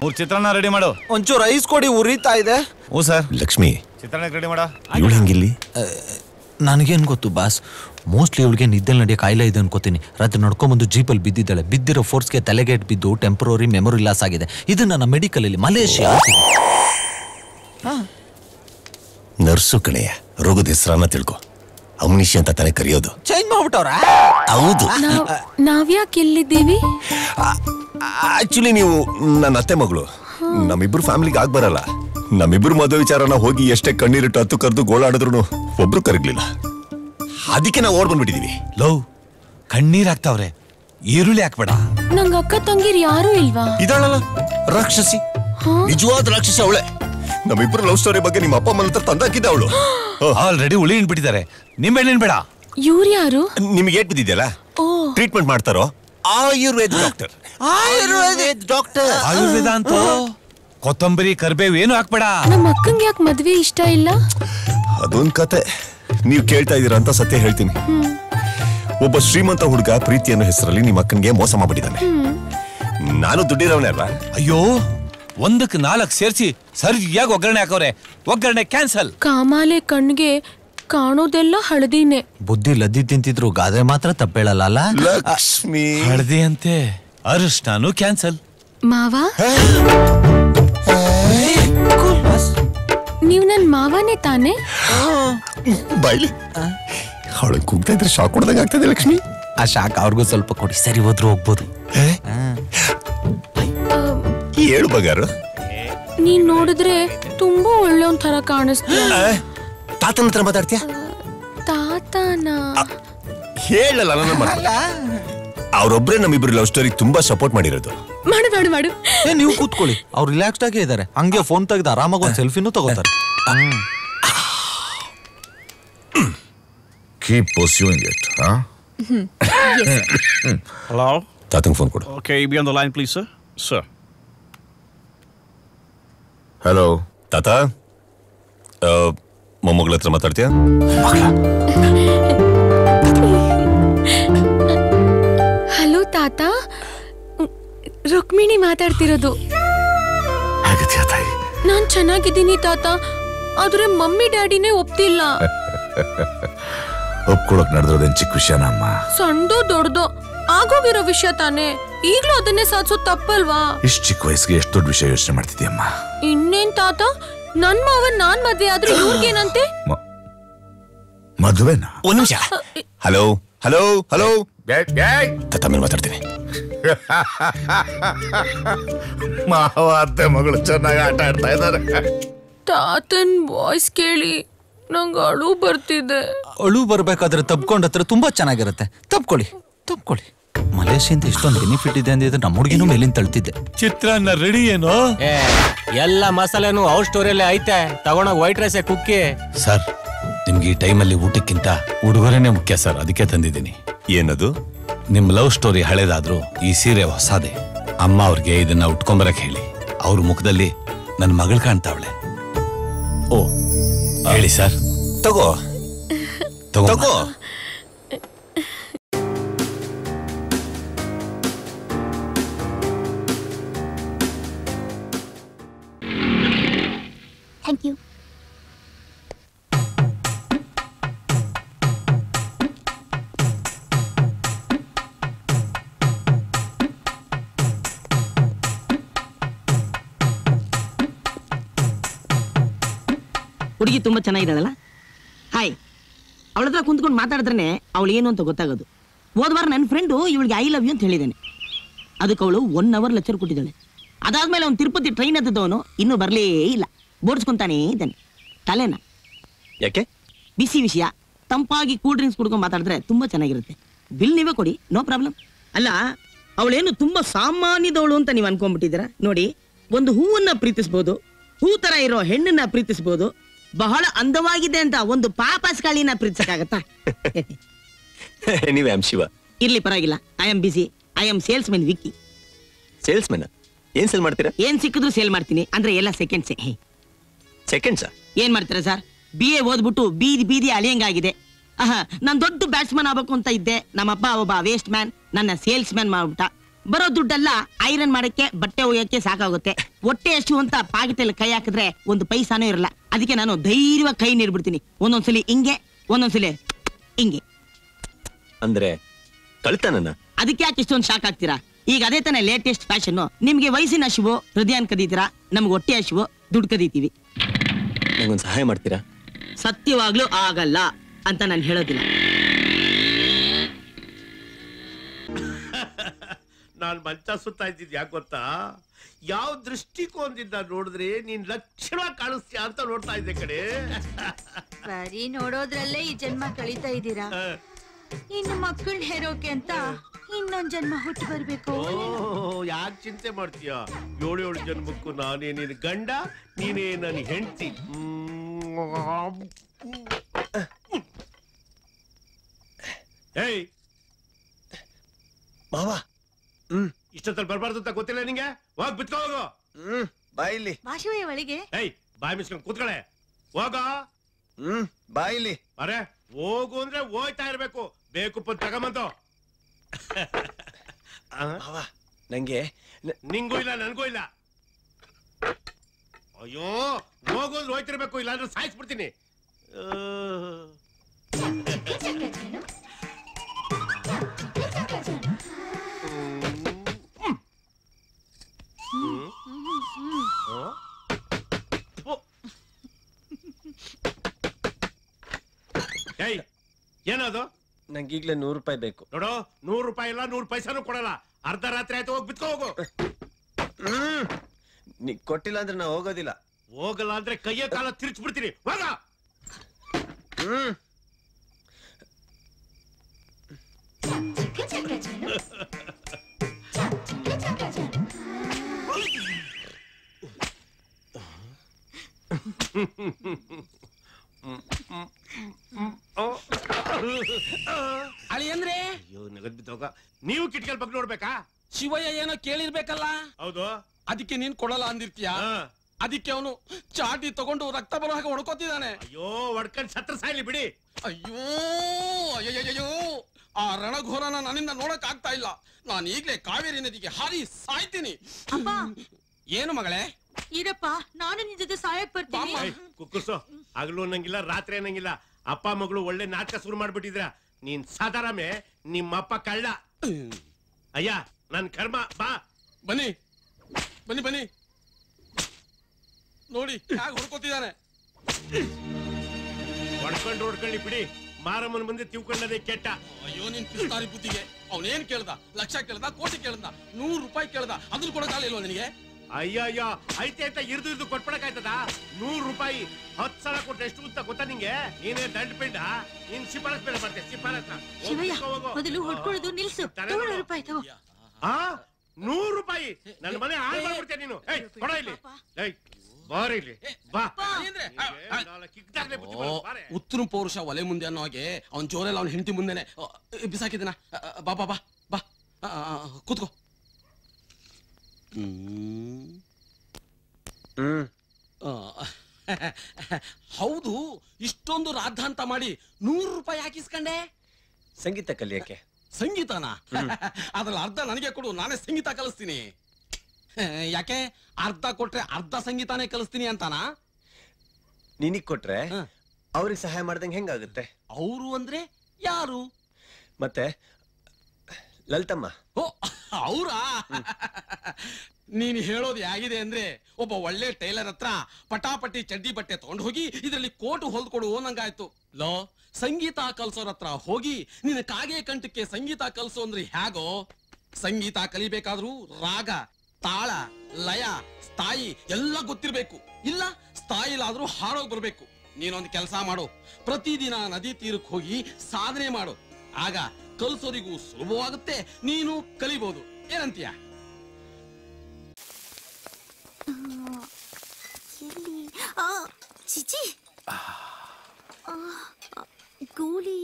ಮೂರ್ ಚಿತ್ರಾನ್ನ ರೆಡಿ ಮಾಡು ಒಂಚೂರು ಐಸ್ ಕೊಡಿ ಉರಿತಾ ಇದೆ ಹ್ಞೂ ಸರ್ ಲಕ್ಷ್ಮಿ ಚಿತ್ರಾನ್ನಕ್ಕೆ ರೆಡಿ ಮಾಡ ಇವಳು ಹೆಂಗಿಲ್ಲಿ ನನಗೇನು ಗೊತ್ತು ಬಾಸ್ ಮೋಸ್ಟ್ಲಿ ಇವಳಿಗೆ ನಿದ್ದೆ ನಡೆಯೋ ಕಾಯಿಲೆ ಇದೆ ಅನ್ಕೋತೀನಿ ರಾತ್ರಿ ನಡ್ಕೊಂಬಂದು ಜೀಪಲ್ಲಿ ಬಿದ್ದಿದ್ದಾಳೆ ಬಿದ್ದಿರೋ ಫೋರ್ಸ್ಗೆ ತಲೆಗೇಟ್ ಬಿದ್ದು ಟೆಂಪ್ರರಿ ಮೆಮೊರಿ ಲಾಸ್ ಆಗಿದೆ ಇದು ನನ್ನ ಮೆಡಿಕಲಲ್ಲಿ ಮಲೇಷಿಯಾ ನರ್ಸು ಕಣೆಯ ರೋಗದ ಹೆಸರನ್ನ ತಿಳ್ಕೊ ಅಮ್ನಿಷಿ ಅಂತ ತಾನೇ ಕರೆಯೋದು ಚೇಂಜ್ ಮಾಡ್ಬಿಟ್ಟವ್ರ ಹೌದು ನಾವ್ ನಾವ್ಯಾಕೆ ಇಲ್ಲಿದ್ದೀವಿ ಆಕ್ಚುಲಿ ನೀವು ನನ್ನ ಅತ್ತೆ ಮಗಳು ನಮ್ಮಿಬ್ರು ಫ್ಯಾಮಿಲಿಗೆ ಆಗ್ ಬರಲ್ಲ ನಮ್ಮಿಬ್ರು ಮದುವೆ ವಿಚಾರನ ಹೋಗಿ ಎಷ್ಟೇ ಕಣ್ಣೀರಿಟ್ಟು ಹತ್ತು ಕರೆದು ಗೋಳಾಡಿದ್ರು ಒಬ್ರು ಕರಗ್ಲಿಲ್ಲ ಅದಕ್ಕೆ ನಾವು ಓಡ್ ಬಂದ್ಬಿಟ್ಟಿದೀವಿ ಲವ್ ಕಣ್ಣೀರ್ ಹಾಕ್ತಾವ್ರೆ ಈರುಳ್ಳಿ ಹಾಕ್ಬೇಡ ನಂಗ್ ಅಕ್ಕ ತಂಗಿರ್ ಯಾರೂ ಇಲ್ವಾ ಇದಾಳಲ್ಲ ರಾಕ್ಷಸಿ ನಿಜವಾದ ರಾಕ್ಷಸಿ ಅವಳೆ ನಮ್ಮಿಬ್ರು ಲವ್ ಸ್ಟೋರಿ ಬಗ್ಗೆ ನಿಮ್ಮ ಅಪ್ಪ ಅಮ್ಮನ ಹತ್ರ ತಂದಾಕಿದ್ದ ಅವಳು ಆಲ್ರೆಡಿ ಉಳಿ ಬಿಟ್ಟಿದ್ದಾರೆ ನಿಂಬೆಹಣ್ಣಿನ ಬೇಡ ಇವ್ರು ಯಾರು ನಿಮ್ಗೆ ಏಟ್ ಬಿದ್ದಿದೆಯಲ್ಲ ಓ ಟ್ರೀಟ್ಮೆಂಟ್ ಮಾಡ್ತಾರೋ ಆಯುರ್ವೇದ ಡಾಕ್ಟರ್ ಆಯುರ್ವೇದ ಡಾಕ್ಟರ್ ಆಯುರ್ವೇದ ಅಂತ ಕೊತ್ತಂಬರಿ ಕರ್ಬೇವು ಏನು ಹಾಕ್ಬೇಡ ನಮ್ಮ ಅಕ್ಕಂಗ್ ಯಾಕೆ ಮದ್ವೆ ಇಷ್ಟ ಇಲ್ಲ ಅದೊಂದ್ ಕತೆ ನೀವು ಕೇಳ್ತಾ ಇದೀರ ಅಂತ ಸತ್ಯ ಹೇಳ್ತೀನಿ ಒಬ್ಬ ಶ್ರೀಮಂತ ಹುಡುಗ ಪ್ರೀತಿ ಅನ್ನೋ ಹೆಸರಲ್ಲಿ ನಿಮ್ಮ ಅಕ್ಕನಿಗೆ ಮೋಸ ಮಾಡ್ಬಿಟ್ಟಿದ್ದಾನೆ ನಾನು ದುಡ್ಡಿರೋವನೇ ಅಲ್ವಾ ಅಯ್ಯೋ ಒಂದಕ್ಕೆ ನಾಲ್ಕು ಸೇರಿಸಿ ಸರಿಯಾಗಿ ಒಗ್ಗರಣೆ ಹಾಕವ್ರೆ ಒಗ್ಗರಣೆ ಕ್ಯಾನ್ಸಲ್ ಕಾಮಾಲೆ ಕಣ್ಗೆ ಕಾಣೋದೆಲ್ಲ ಹಳದಿನೇ ಬುದ್ಧಿ ಲದ್ದಿ ತಿಂತಿದ್ರು ಗಾದೆ ಮಾತ್ರ ತಪ್ಪೇಳಲ್ಲ ಅಲ್ಲ ಲಕ್ಷ್ಮಿ ಹಳದಿ ಅಂತೆ ಅರಿಶಿನಾನು ಕ್ಯಾನ್ಸಲ್ ಮಾವ ನೀವ್ ನನ್ ಮಾವನೇ ತಾನೇ ಬಾಯ್ಲಿ ಅವಳು ಕೂಗ್ತಾ ಇದ್ರೆ ಶಾಕ್ ಕೊಡ್ದಂಗ ಆಗ್ತದೆ ಲಕ್ಷ್ಮಿ ಆ ಶಾಕ್ ಅವ್ರಿಗೂ ಸ್ವಲ್ಪ ಕೊಡಿ ಸರಿ ಹೋದ್ರು ಹೋಗ್ಬೋದು ಹೇಳು ಬಗಾರು ನೀನ್ ನೋಡಿದ್ರೆ ತುಂಬಾ ಒಳ್ಳೆಯವನ್ ತರ ಕಾಣಿಸ್ತೀಯ ತಾತನ ಹತ್ರ ಮಾತಾಡ್ತೀಯ ತಾತನ ಹೇಳಲ್ಲ ನನ್ನ ಮಾತು ಅವ್ರೊಬ್ರೇ ನಮ್ಮಿಬ್ರು ಲವ್ ಸ್ಟೋರಿ ತುಂಬಾ ಸಪೋರ್ಟ್ ಮಾಡಿರೋದು ಮಾಡು ಮಾಡು ಮಾಡು ಏ ನೀವು ಕೂತ್ಕೊಳ್ಳಿ ಅವ್ರು ರಿಲ್ಯಾಕ್ಸ್ಡ್ ಆಗೇ ಇದ್ದಾರೆ ಹಂಗೆ ಫೋನ್ ತೆಗೆದು ಆರಾಮಾಗಿ ಒಂದು ಸೆಲ್ಫಿನೂ ತಗೋತಾರೆ Keep pursuing it, huh? Hello? ತಾತಂಗ್ ಫೋನ್ ಕೊಡು Okay, be on the line, please, sir. Sir. Hello. ತಾತ ಆ, ಮೊಮ್ಮಗಳ ಹತ್ರ ಮಾತಾಡ್ತೀಯ ಹಲೋ ತಾತ ಮ್, ರುಕ್ಮಿಣಿ ಮಾತಾಡ್ತಿರೋದು ಹೇಗಿದ್ಯಾ ತಾಯಿ ನಾನ್ ಚೆನ್ನಾಗಿದ್ದೀನಿ ತಾತ ಆದ್ರೆ ಮಮ್ಮಿ ಡ್ಯಾಡಿನೇ ಒಪ್ತಿಲ್ಲ ಒಪ್ಕೊಳಕ್ ನಡೆದಿರೋದೇನ್ ಚಿಕ್ಕ ವಿಷಯನ ಅಮ್ಮ ಸಣ್ಣದೋ ದೊಡ್ಡದೋ ಆಗೋಗಿರೋ ವಿಷಯ ತಾನೇ ಈಗ್ಲೂ ಅದನ್ನೇ ಸಾಧಿಸೋದ್ ತಪ್ಪಲ್ವಾ ಇಷ್ಟು ಚಿಕ್ಕ ವಯಸ್ಸಿಗೆ ಎಷ್ಟು ದೊಡ್ಡ ವಿಷಯ ಯೋಚನೆ ಮಾಡ್ತಿದ್ಯಮ್ಮ ಇನ್ನೇನ್ ತಾತ ನನ್ ಮಾವನ್ ನಾನ್ ಮದ್ವೆ ಆದ್ರೆ ಇವ್ರಿಗೇನಂತೆ ಮದುವೆನಾ ಒಂದ್ ನಿಮಿಷ ಹಲೋ ಹಲೋ ಹಲೋ ತಾತ ಮೇಲೆ ಮಾತಾಡ್ತೀನಿ ಮಾವ ಅತ್ತೆ ಮಗಳು ಚೆನ್ನಾಗಿ ಆಟ ಆಡ್ತಾ ಇದ್ದಾರೆ ತಾತನ್ ವಾಯ್ಸ್ ಕೇಳಿ ನಂಗ್ ಅಳು ಬರ್ತಿದೆ ಅಳು ಬರ್ಬೇಕಾದ್ರೆ ತಪ್ಕೊಂಡ್ ಹತ್ರ ತುಂಬಾ ಚೆನ್ನಾಗಿರುತ್ತೆ ತಪ್ಕೊಳ್ಳಿ ತಪ್ಕೊಳ್ಳಿ ಮಲೇಷಿಯಿಂದ ಇಷ್ಟೊಂದು ಬೆನಿಫಿಟ್ ಇದೆ ಅಂದಿದ್ರೆ ನಮ್ಮ ಹುಡುಗಿನೂ ಮೇಲಿಂದ ತಳ್ತಿದ್ದೆ ಚಿತ್ರಾನ್ನ ರೆಡಿ ಏನೋ ಏ ಎಲ್ಲ ಮಸಾಲೆನು ಔಟ್ ಸ್ಟೋರಿಯಲ್ಲೇ ಐತೆ ತಗೊಂಡೋಗಿ ವೈಟ್ ರೈಸ್ ಕುಕ್ಕಿ ಸರ್ ನಿಮ್ಗೆ ಈ ಟೈಮಲ್ಲಿ ಊಟಕ್ಕಿಂತ ಉಡುಗೊರೆನೇ ಮುಖ್ಯ ಸರ್ ಅದಕ್ಕೆ ತಂದಿದ್ದೀನಿ ಏನದು ನಿಮ್ ಲವ್ ಸ್ಟೋರಿ ಹಳೇದಾದ್ರೂ ಈ ಸೀರೆ ಹೊಸಾದೆ ಅಮ್ಮ ಅವ್ರಿಗೆ ಇದನ್ನ ಉಟ್ಕೊಂಬರಕ್ ಹೇಳಿ ಅವ್ರ ಮುಖದಲ್ಲಿ ನನ್ನ ಮಗಳು ಕಾಣ್ತಾವಳೆ ಓ ಹೇಳಿ ಸರ್ ತಗೋ ತಗೋ ತಗೋ ಥ್ಯಾಂಕ್ ಯು ಹುಡುಗಿ ತುಂಬಾ ಚೆನ್ನಾಗಿದ್ದಾಳಲ್ಲ ಹಾಯ್ ಅವಳ ಹತ್ರ ಕುಂತ್ಕೊಂಡು ಮಾತಾಡಿದ್ರೆ ಅವಳು ಏನು ಅಂತ ಗೊತ್ತಾಗೋದು ಹೋದ ವಾರ ನನ್ನ ಫ್ರೆಂಡು ಇವಳಿಗೆ ಐ ಲವ್ ಯು ಅಂತ ಹೇಳಿದ್ದಾನೆ ಅದಕ್ಕೆ ಅವಳು ಒನ್ ಅವರ್ ಲೆಕ್ಚರ್ ಕೊಟ್ಟಿದ್ದಾಳೆ ಅದಾದ್ಮೇಲೆ ಅವ್ನು ತಿರುಪತಿ ಟ್ರೈನ್ ಹತ್ತಿದ್ದವನು ಇನ್ನೂ ಬರಲೇ ಇಲ್ಲ ಬೋಡ್ಸ್ಕೊಂತಾನೇ ಇದ್ದಾನೆ ತಲೆನ ಯಾಕೆ ಬಿಸಿ ವಿಷಯ ತಂಪಾಗಿ ಕೂಲ್ ಡ್ರಿಂಕ್ಸ್ ಕುಡ್ಕೊಂಡು ಮಾತಾಡಿದ್ರೆ ತುಂಬಾ ಚೆನ್ನಾಗಿರುತ್ತೆ ಬಿಲ್ ನೀವೇ ಕೊಡಿ ನೋ ಪ್ರಾಬ್ಲಮ್ ಅಲ್ಲ ಅವಳೇನು ತುಂಬಾ ಸಾಮಾನ್ಯದವಳು ಅಂತ ನೀವು ಅನ್ಕೊಂಡ್ಬಿಟ್ಟಿದ್ದೀರಾ ನೋಡಿ ಒಂದು ಹೂವನ್ನ ಪ್ರೀತಿಸ್ಬೋದು ಹೂ ತರ ಇರೋ ಹೆಣ್ಣನ್ನ ಪ್ರೀತಿಸ್ಬೋದು ಬಹಳ ಅಂದವಾಗಿದೆ ಅಂತ ಒಂದು ಪಾಪಸ್ಕಾಳಿನ ಪ್ರೀತಿಸಕ್ಕಾಗತ್ತಾ ನೀವೇ ಆಮ್ ಶಿವ ಇರ್ಲಿ ಪರವಾಗಿಲ್ಲ I am busy I am salesmen Vicky salesmen ಏನ್ ಸೇಲ್ ಮಾಡ್ತೀರಾ ಏನ್ ಸಿಕ್ಕಿದ್ರು ಸೇಲ್ ಮಾಡ್ತೀನಿ ಅಂದ್ರೆ ಎಲ್ಲ ಸೆಕೆಂಡ್ಸೇ ಸೆಕೆಂಡ್ಸ್ ಏನ್ ಮಾಡ್ತೀರಾ ಸರ್ ಬಿ ಎ ಓದ್ಬಿಟ್ಟು ಬೀದಿ ಬೀದಿ ಅಳಿಯಂಗಾಗಿದೆ ಆಹಾ ನಾನ್ ದೊಡ್ಡ ಬ್ಯಾಟ್ಸ್ಮನ್ ಆಗ್ಬೇಕು ಅಂತ ಇದ್ದೆ ನಮ್ಮಪ್ಪ ಒಬ್ಬ ವೇಸ್ಟ್ ಮ್ಯಾನ್ ನನ್ನ ಸೇಲ್ಸ್ ಮ್ಯಾನ್ ಮಾಡ್ಬಿಟ್ಟ ಬರೋ ದುಡ್ಡೆಲ್ಲ ಐರನ್ ಮಾಡಕ್ಕೆ ಬಟ್ಟೆ ಒಯ್ಯಕ್ಕೆ ಸಾಕಾಗುತ್ತೆ ಹೊಟ್ಟೆ ಎಷ್ಟು ಅಂತ ಪಾಕಿಟಲ್ಲಿ ಕೈ ಹಾಕಿದ್ರೆ ಒಂದು ಪೈಸಾನೂ ಇರಲ್ಲ ಅದಕ್ಕೆ ನಾನು ಧೈರ್ಯವಾಗಿ ಕೈ ನೀಡ್ಬಿಡ್ತೀನಿ ಒಂದೊಂದ್ಸಲಿ ಹಿಂಗೆ ಒಂದೊಂದ್ಸಲಿ ಹಿಂಗೆ ಅಂದ್ರೆ ಕಳ್ತನನ ಅದಕ್ಕೆ ಯಾಕೆ ಇಷ್ಟೊಂದು ಶಾಕ್ ಆಗ್ತೀರಾ ಈಗ ಅದೇ ತಾನೇ ಲೇಟೆಸ್ಟ್ ಫ್ಯಾಷನ್ ನಿಮ್ಗೆ ವಯಸ್ಸಿನ ಹಸಿವು ಹೃದಯನ್ ಕದೀತೀರಾ ನಮ್ಗೆ ಹೊಟ್ಟೆ ಹಸಿವು ದುಡ್ಡು ಕದೀತೀವಿ ನಂಗೊಂದು ಸಹಾಯ ಮಾಡ್ತೀರಾ ಸತ್ಯವಾಗ್ಲೂ ಆಗಲ್ಲ ಅಂತ ನಾನು ಹೇಳೋದಿಲ್ಲ ನಾನ್ ಮಂಚ ಸುತ್ತಾ ಇದ್ದಿದ್ ಯಾಕೆ ಗೊತ್ತಾ ಯಾವ ದೃಷ್ಟಿಕೋನದಿಂದ ನೋಡಿದ್ರೆ ನೀನ್ ಲಕ್ಷಣ ಕಾಣಿಸ್ತೀಯ ಅಂತ ನೋಡ್ತಾ ಇದ್ದೆ ಕಡೆ ಬರೀ ನೋಡೋದ್ರಲ್ಲೇ ಈ ಜನ್ಮ ಕಳೀತಾ ಇದ್ದೀರಾ ಇನ್ನು ಮಕ್ಕಳನ್ನ ಹೇರೋಕೆ ಅಂತ ಇನ್ನೊಂದ್ ಜನ್ಮ ಹುಟ್ಟು ಬರ್ಬೇಕು ಯಾಕೆ ಚಿಂತೆ ಮಾಡ್ತೀಯ ಏಳು ಏಳು ಜನ್ಮಕ್ಕೂ ನಾನೇ ನಿನ್ ಗಂಡ ನೀನೇ ನನ್ನ ಹೆಂಡತಿ ಏಯ್ ಮಾವ ಇಷ್ಟೊತ್ತಲ್ಲಿ ಬರಬಾರ್ದು ಅಂತ ಗೊತ್ತಿಲ್ಲ ನಿಂಗೆ ಹೋಗ್ ಬಿತ್ಕೋ ಹೋಗು ಹ್ಮ್ ಬಾಯಿಲಿ ಭಾಷೆಯ ಒಳಗೆ ಏಯ್ ಬಾಯ್ ಮಿಸ್ಕೊಂಡು ಕೂತ್ಕಳೆ ಹೋಗ ಹ್ಮ್ ಬಾಯಿಲಿ ಅರೆ ಹೋಗು ಅಂದ್ರೆ ಹೋಯ್ತಾ ಇರ್ಬೇಕು ಬೇಕು ಪುತ್ ತಗೊಂಬಂತು ಆ? ಮಾವ ನಂಗೆ ನ- ನಿಂಗೂ ಇಲ್ಲ ನನ್ಗೂ ಇಲ್ಲ ಅಯ್ಯೋ ಹೋಗು ಅಂದ್ರೆ ಹೋಯ್ತಿರ್ಬೇಕು ಇಲ್ಲ ಅಂದ್ರೆ ಸಾಯಿಸ್ಬಿಡ್ತೀನಿ ಆ. ಹ್ಮ್. ಆ? ಥು. ಏಯ್ ಏನದು ನಂಗೆ ಈಗ್ಲೇ ನೂರು ರೂಪಾಯಿ ಬೇಕು ನೋಡು ನೂರು ರೂಪಾಯಿ ಇಲ್ಲ ನೂರು ಪೈಸಾನು ಕೊಡಲ್ಲ ಅರ್ಧ ರಾತ್ರಿ ಆಯ್ತು ಹೋಗಿ ಬಿತ್ಕೋ ಹೋಗು ಹ್ಮ್ ನೀ ಕೊಟ್ಟಿಲ್ಲ ಅಂದ್ರೆ ನಾ ಹೋಗೋದಿಲ್ಲ ಹೋಗಲ್ಲ ಅಂದ್ರೆ ಕೈಯ ಕಾಲ ತಿರ್ಚ್ಬಿಡ್ತೀನಿ ಹೋಗ ಹ್ಮ್ ಅಳಿ ಅಂದ್ರೆ ಅಯ್ಯೋ ನಗದ್ ಬಿದ್ದೋಗ ನೀವು ಕಿಟಕಿಯಲ್ಲಿ ಬಗ್ಗೆ ನೋಡ್ಬೇಕಾ ಶಿವಯ್ಯ ಏನೋ ಕೇಳಿರ್ಬೇಕಲ್ಲ ಹೌದು ಅದಕ್ಕೆ ನೀನ್ ಕೊಡಲ್ಲ ಅಂದಿರ್ತೀಯ ಹಾ. ಅದಕ್ಕೆ ಅವನು ಚಾಟಿ ತಗೊಂಡು ರಕ್ತ ಬರೋ ಹಾಗೆ ಹೊಡ್ಕೋತಿದ್ದಾನೆ ಅಯ್ಯೋ ಹೊಡ್ಕೊಂಡ್ ಸತ್ರ ಸಾಯ್ಲಿ ಬಿಡಿ ಅಯ್ಯೋ ಅಯ್ಯಯ್ಯೋ ಆ ರಣಘೋರನ ನನ್ನಿಂದ ನೋಡಕ್ ಆಗ್ತಾ ಇಲ್ಲ ನಾನು ಈಗ್ಲೇ ಕಾವೇರಿ ನದಿಗೆ ಹಾರಿ ಸಾಯ್ತೀನಿ ಅಪ್ಪ ಏನು ಮಗಳೇ ಇರಪ್ಪ ನಾನು ನಿನ್ ಜೊತೆ ಸಾಯಕ್ ಬರ್ತೀನಿ ಏಯ್, ಕುಕ್ಕುರ್ಸು ಹಗಲು ಅನ್ನಂಗಿಲ್ಲ ರಾತ್ರಿ ಅನ್ನಂಗಿಲ್ಲ ಅಪ್ಪ ಮಗಳು ಒಳ್ಳೆ ನಾಟಕ ಶುರು ಮಾಡ್ಬಿಟ್ಟಿದ್ರ ನೀನ್ ಸಾಧಾರಮೆ ನಿಮ್ಮಪ್ಪ ಕಳ್ಳ ಅಯ್ಯ ನನ್ ಕರ್ಮ ಬಾ ಬನ್ನಿ ಬನ್ನಿ ಬನ್ನಿ ನೋಡಿ ಹೇಗೆ ಹೊಡ್ಕೋತಿದ್ದಾನೆ ಹೊಡ್ಕೊಂಡು ಹೊಡ್ಕೊಳ್ಳಿ ಬಿಡಿ ಮಾರಮ್ಮನ ಮುಂದೆ ತಿಳ್ಕೊಂಡದೇ ಕೆಟ್ಟ ಅಯ್ಯೋ ನಿನ್ ಪಿಸ್ತಾರಿ ಬುದ್ಧಿಗೆ ಅವನೇನ್ ಕೇಳ್ದ ಲಕ್ಷ ಕೇಳ್ದ ಕೋಟಿ ಕೇಳ್ದ ನೂರು ರೂಪಾಯಿ ಕೇಳ್ದ ಅದನ್ನ ಕೊಡಕ್ಕಾಗಲಿಲ್ವ ನಿನಗೆ ಅಯ್ಯ ಅಯ್ಯ ಐತೆ ಅಂತ ಇರ್ದು ಇರ್ದು ಕೊಟ್ಬಿಡಕಾಯ್ತದ ನೂರು ರೂಪಾಯಿ ಹತ್ ಸಲ ಕೊಟ್ರೆ ಎಷ್ಟು ಅಂತ ಗೊತ್ತಾ ನಿಂಗೆ ನೀನೇ ದಂಡ ಪಿಂಡ ನೀನ್ ಶಿಫಾರಸ್ ಬೇಡ ಬರ್ತೆ ಶಿಫಾರಸ್ ಶಿವಯ್ಯ ಮೊದಲು ಹೊಡ್ಕೊಳ್ಳೋದು ನಿಲ್ಸು ತಗೊಳ್ಳೋ ರೂಪಾಯಿ ತಗೋ ಆ ನೂರು ರೂಪಾಯಿ ನನ್ನ ಮನೆ ಹಾಳು ಮಾಡ್ಬಿಡ್ತೇನೆ ನೀನು ಏಯ್ ಕೊಡ ಇಲ್ಲಿ ಏಯ್ ಬಾರ ಇಲ್ಲಿ ಬಾ ಅಂದ್ರೆ, ನಿಂಗೆ ನಾಲ್ಕು ಕಿಕ್ದಾಗ್ಲೇ ಬುದ್ಧಿ ಬರೋದು, ಬಾರೆ. ಉತ್ತರ ಪೌರುಷ ಒಲೆ ಮುಂದೆ ಅನ್ನೋ ಹಾಗೆ ಅವ್ನ ಜೋರೆಲ್ಲ ಅವ್ನ ಹೆಂಡತಿ ಮುಂದೆನೆ ಅ, ಬಿಸಾಕಿದನ ಅ, ಅ, ಬಾ ಬಾ ಬಾ ಬಾ ಅ, ಅ, ಅ, ಕೂತ್ಕೋ ಹ್ಮ್. ಹ್ಮ್ ಆ, ಹೌದು ಇಷ್ಟೊಂದು ರಾದ್ಧಾಂತ ಮಾಡಿ ನೂರು ರೂಪಾಯಿ ಹಾಕಿಸ್ಕಂಡೆ ಸಂಗೀತ ಕಲಿಯಕ್ಕೆ ಸಂಗೀತನ ಅದ್ರಲ್ಲಿ ಅರ್ಧ ನನಗೆ ಕೊಡು ನಾನೇ ಸಂಗೀತ ಕಲಿಸ್ತೀನಿ ಯಾಕೆ ಅರ್ಧ ಕೊಟ್ರೆ ಅರ್ಧ ಸಂಗೀತಾನೇ ಕಲಿಸ್ತೀನಿ ಅಂತಾನಾ ನಿನಗ್ ಕೊಟ್ರೆ ಹ. ಅವ್ರಿಗೆ ಸಹಾಯ ಮಾಡ್ದಂಗೆ ಹೆಂಗಾಗುತ್ತೆ ಅವರು ಅಂದ್ರೆ ಯಾರು ಮತ್ತೆ ಲಲಿತಮ್ಮ ಓ ಅವರಾ ನೀನು ಹೇಳೋದು ಹೇಗಿದೆ ಅಂದ್ರೆ ಒಬ್ಬ ಒಳ್ಳೆ ಟೈಲರ್ ಹತ್ರ ಪಟಾಪಟಿ ಚಡ್ಡಿ ಬಟ್ಟೆ ತಗೊಂಡು ಹೋಗಿ ಇದರಲ್ಲಿ ಕೋಟು ಹೊಲ್ಕೊಡು ನಂಗಾಯ್ತು ಲೋ ಸಂಗೀತ ಕಲ್ಸೋರ್ ಹತ್ರ ಹೋಗಿ ನಿನ್ನ ಕಾಗೆ ಕಂಠಕ್ಕೆ ಸಂಗೀತ ಕಲ್ಸೋ ಅಂದ್ರೆ ಹೇಗೋ ಸಂಗೀತ ಕಲಿಬೇಕಾದ್ರೂ ರಾಗ ತಾಳ ಲಯ ಸ್ಥಾಯಿ ಎಲ್ಲ ಗೊತ್ತಿರ್ಬೇಕು ಇಲ್ಲ ಸ್ಥಾಯಿಲಾದ್ರೂ ಹಾಡೋಗ್ ಬರ್ಬೇಕು ನೀನೊಂದು ಕೆಲಸ ಮಾಡು ಪ್ರತಿದಿನ ನದಿ ತೀರಕ್ಕೆ ಹೋಗಿ ಸಾಧನೆ ಮಾಡು ಆಗ ಕಲ್ಸೋರಿಗೂ ಸುಲಭವಾಗುತ್ತೆ ನೀನು ಕಲಿಬಹುದು ಏನಂತೀಯ ಎಲ್ಲಿ ಆ, ಚಿಚಿ ಆ, ಆ, ಗೂಳಿ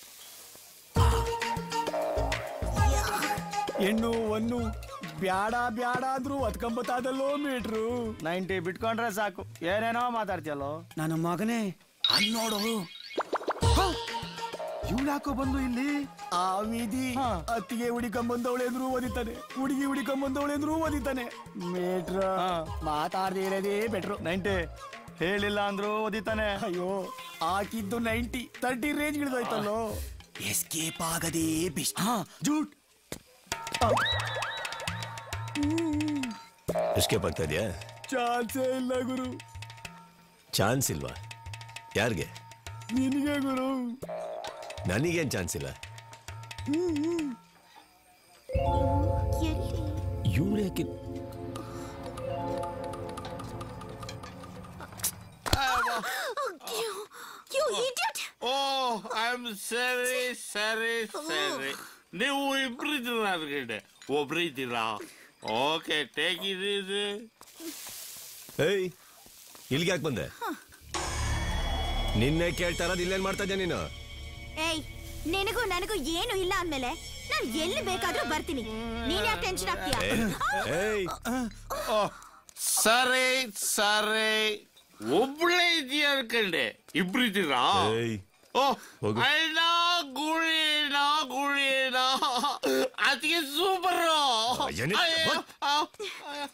ಹೆಣ್ಣು ಒನ್ನು ಬ್ಯಾಡ ಬ್ಯಾಡ ಅಂದ್ರು ಹತ್ಕೊಂಬತ್ತಾದಲ್ಲೋ ಮೀಟ್ರು ನೈಂಟಿ ಬಿಟ್ಕೊಂಡ್ರೆ ಸಾಕು ಏನೇನೋ ಮಾತಾಡ್ತಿಯಲ್ಲೋ ನನ್ನ ಮಗನೇ ಅಲ್ಲಿ ನೋಡು ಇವಳು ಯಾಕೋ ಬಂದು ಇಲ್ಲಿ ಆ ವಿಧಿ ಅತ್ತಿಗೆ ಹುಡಿಕೊಂಬಂದವಳೆ ಅಂದ್ರೂ ಓದಿತಾನೆ ಹುಡುಗಿ ಹುಡಿಕೊಂಬಂದವಳೆ ಅಂದ್ರೂ ಓದಿತಾನೆ ಮೇಟ್ರ ಮಾತಾಡದೆ ಇರೋದೇ ಬೆಟ್ರು ನೈಂಟಿ ಹೇಳಿಲ್ಲ ಅಂದ್ರೂ ಓದಿತಾನೆ ಅಯ್ಯೋ ಹಾಕಿದ್ದು ನೈಂಟಿ ತರ್ಟಿ ರೇಂಜ್ ಹಿಡಿದೋಯ್ತಲ್ಲೋ ಎಸ್ಕೇಪ್ ಆಗದೇ ಬೆಸ್ಟ್ ಹಾ ಜೂಟ್ ಎಸ್ಕೇಪ್ ಆಗ್ತಾ ಇದೆಯಾ ಚಾನ್ಸೇ ಇಲ್ಲ ಗುರು ಚಾನ್ಸ್ ಇಲ್ವಾ ಯಾರಿಗೆ ನಿನಗೆ ಗುರು ನನಗೇನ್ ಚಾನ್ಸ್ ಇಲ್ಲ ಇವಳು ಯಾಕೆ ಓ ಐ ಆಮ್ ಸರಿ ಸರಿ ಸರಿ ನೀವು ಇಬ್ರಿದ್ದೀರ ಅನ್ಕಂಡೆ ಒಬ್ರಿದ್ದೀರಾ ಓಕೆ ಟೇಕ್ ಇಟ್ ಈಸಿ ಏಯ್ ಇಲ್ಲಿಗೆ ಯಾಕೆ ಬಂದೆ ನಿನ್ನೆ ಕೇಳ್ತಾ ಇರೋದು ಇಲ್ಲೇನ್ ಮಾಡ್ತಾ ಇದ್ಯಾ ನೀನು ಏಯ್ ನಿನಗೂ ನನಗೂ ಏನು ಇಲ್ಲ ಅಂದ್ಮೇಲೆ ನಾನು ಎಲ್ಲಿ ಬೇಕಾದ್ರೂ ಬರ್ತೀನಿ ನೀನ್ ಯಾಕೆ ಟೆನ್ಷನ್ ಆಗ್ತೀಯಾ ಏಯ್ ಸರಿ ಸರಿ ಒಬ್ಳೇ ಇದೆಯಾ ಅನ್ಕಂಡೆ ಇಬ್ರಿದ್ದೀರಾ ಓ ಹೋಗು. ಅಣ್ಣ ಗುಳಿನ ಗುಳಿನ ಅದಕ್ಕೆ ಸೂಪರ್ ಏನೇ?